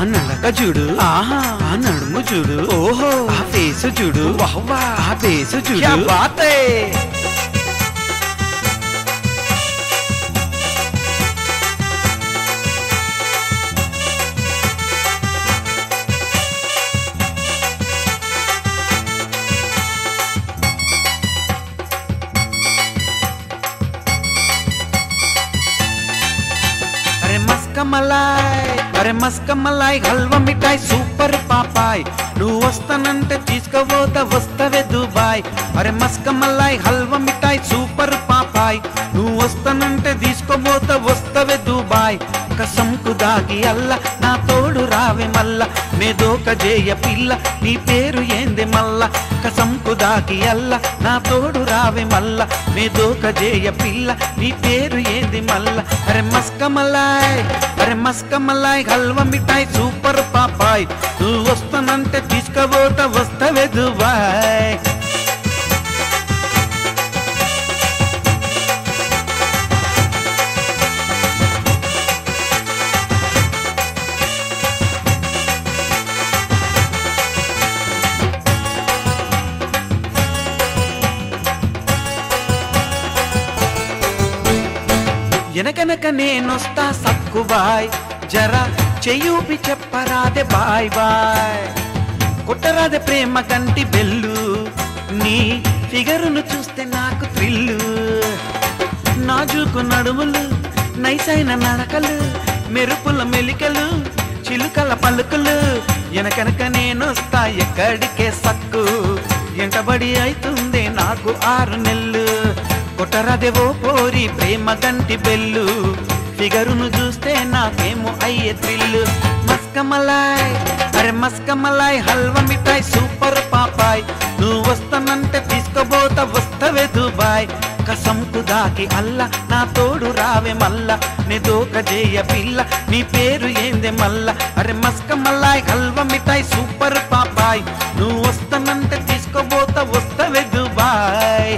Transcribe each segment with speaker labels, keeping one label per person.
Speaker 1: నడక చూడు ఆహా ఆ నడుము చూడు ఓహో ఆ ఫేస్ చూడు వాహ్వా ఆ ఫేస్ చూడు బాతే అరే మస్క మలాయ్ అరే మస్క మలాయ్ హల్వా మిఠాయ్ సూపర్ పాపాయ్ నువ్వు వస్తానంటే తీసుకుపోతా వస్తవే దుబాయ్ అరే మస్క మలాయ్ హల్వా మిఠాయ్ సూపర్ పాపాయ్ నువ్వు వస్తానంటే తీసుకుపోతా వస్తవే దుబాయ్ కసంకు దాగి అల్ల నా తోడు రావే మల్ల మేదోక జేయ పిల్ల నీ పేరు ఏంది మల్ల కసంకు దాగి అల్ల నా తోడు రావే మల్ల మేదోక జేయ పిల్ల నీ పేరు ఏంది మల్ల అరే మస్క మలాయ్ అరే మస్క మలాయ్ హల్వా మిఠాయ్ సూపర్ పాపాయ్ నువ్వు వస్తానంటే తీసుకుపోత వస్తవే దుబాయ్ ఎనకనక నేనొస్తా సక్కుబాయ్ జర చెయ్యూపి చెప్పరాదే బాయ్ బాయ్ కొట్టరాదే ప్రేమ కంటి బెల్లు నీ ఫిగరును చూస్తే నాకు థ్రిల్లు నాజుకు నడుములు నైసైన నడకలు మెరుపుల మెలికలు చిలుకల పలుకులు ఎనకనక నేనొస్తా ఎక్కడికే సక్కు ఎంటబడి అవుతుంది నాకు ఆరు నెల్లు కొట్టరదేవో పోరి ప్రేమ గంటి బెల్లు ఫిగరును చూస్తే నాకేమో అయ్యే థ్రిల్లు మస్కమలాయ్ అరే మస్కమలాయ్ హల్వా మిఠాయ్ సూపర్ పాపాయ్ నువ్వు వస్తానంటే తీసుకోబోతా వస్తవే దుబాయ్ కసంకు దాకి అల్ల నా తోడు రావే మల్ల నీ దోక జేయ పిల్ల నీ పేరు ఏంది మల్ల అరే మస్క మల్లాయ్ హల్వా మిఠాయ్ సూపర్ పాపాయ్ నువ్వు వస్తానంటే తీసుకోబోతా వస్తవే దుబాయ్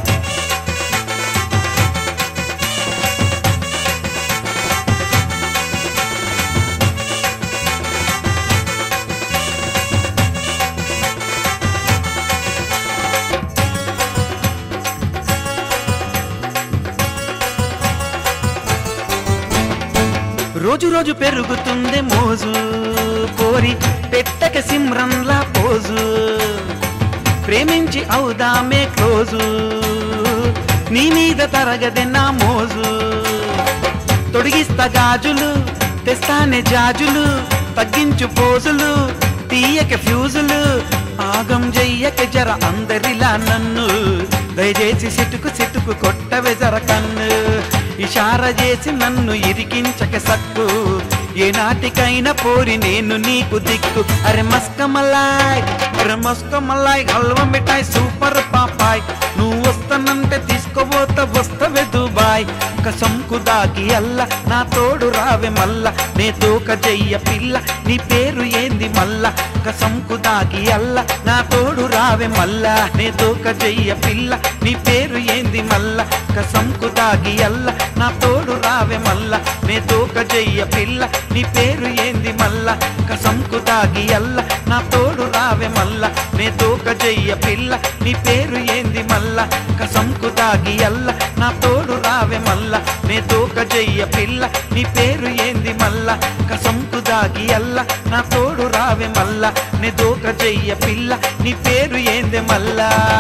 Speaker 1: రోజు రోజు పెరుగుతుంది మోజు కోరి పెట్టక సిమ్రన్లా పోజు ప్రేమించి అవుదామే క్లోజు నీ మీద తరగదే నా మోజు తొడిగిస్తా గాజులు తెస్తానే జాజులు తగ్గించు పోజులు తీయక ఫ్యూజులు ఆగం చెయ్యక జర అందరిలా నన్ను దయచేసి సిటుకు సిటుకు కొట్టవే జర కన్ను ఇషార చేసి నన్ను ఇరికించక సక్కు ఏ నాటికైనా పోరి నేను నీకు దిక్కు అరే మస్కమలాయ్ అరే మస్కమలాయ్ హల్వా మిఠాయ్ సూపర్ పాపాయ్ నువ్వు వస్తానంటే తీసుకోబోతా వస్తవే దుబాయ్ కసంకు దాగి అల్ల నా తోడు రావే మల్ల నే తోక చెయ్య పిల్ల నీ పేరు ఏంది మల్ల కసంకు దాగి అల్ల నా తోడు రావే మల్ల నే తోక చెయ్య పిల్ల నీ పేరు ఏంది మల్ల కసంకు దాగి అల్ల నా తోడు రావే మల్ల నే తోక చెయ్య పిల్ల నీ పేరు ఏంది మల్ల కసంకు దాగి అల్ల నా తోడు రావే మల్ల నే తోక చెయ్య పిల్ల నీ పేరు ఏంది మల్ల కసంకు దాగి అల్ల నా తోడు రావే మల్ల నే తోక చెయ్య పిల్ల నీ పేరు ఏంది మల్ల కసంకు దాగి అల్ల నా తోడు రావే మల్ల నే దోక చెయ్య పిల్ల నీ పేరు ఏంది మల్లా